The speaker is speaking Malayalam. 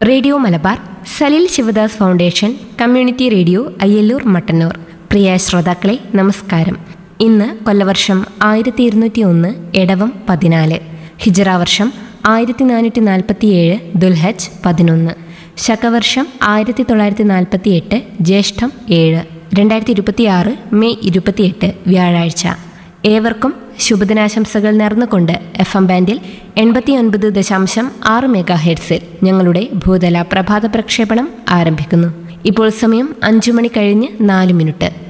radio Malabar Salil Sivadas foundation community radio Ayyallur Mattannur പ്രിയ ശ്രോതാക്കളെ നമസ്കാരം ഇന്ന് കൊല്ലവർഷം ആയിരത്തി ഇരുന്നൂറ്റി ഒന്ന് എടവം പതിനാല് ഹിജറ വർഷം ആയിരത്തി നാനൂറ്റി നാൽപ്പത്തിയേഴ് ദുൽഹജ് പതിനൊന്ന് ശകവർഷം ആയിരത്തി തൊള്ളായിരത്തി നാൽപ്പത്തി എട്ട് ജ്യേഷ്ഠം ഏഴ് രണ്ടായിരത്തി ഇരുപത്തിയാറ് മെയ് ഇരുപത്തിയെട്ട് വ്യാഴാഴ്ച ഏവർക്കും ശുഭദിനാശംസകൾ നേർന്നുകൊണ്ട് എഫ് എം ബാൻഡിൽ എൺപത്തിയൊൻപത് ദശാംശം ആറ് മെഗാ ഹെഡ്സിൽ ഞങ്ങളുടെ ഭൂതല പ്രഭാത പ്രക്ഷേപണം ആരംഭിക്കുന്നു ഇപ്പോൾ സമയം അഞ്ചു മണി കഴിഞ്ഞ് നാല് മിനിറ്റ്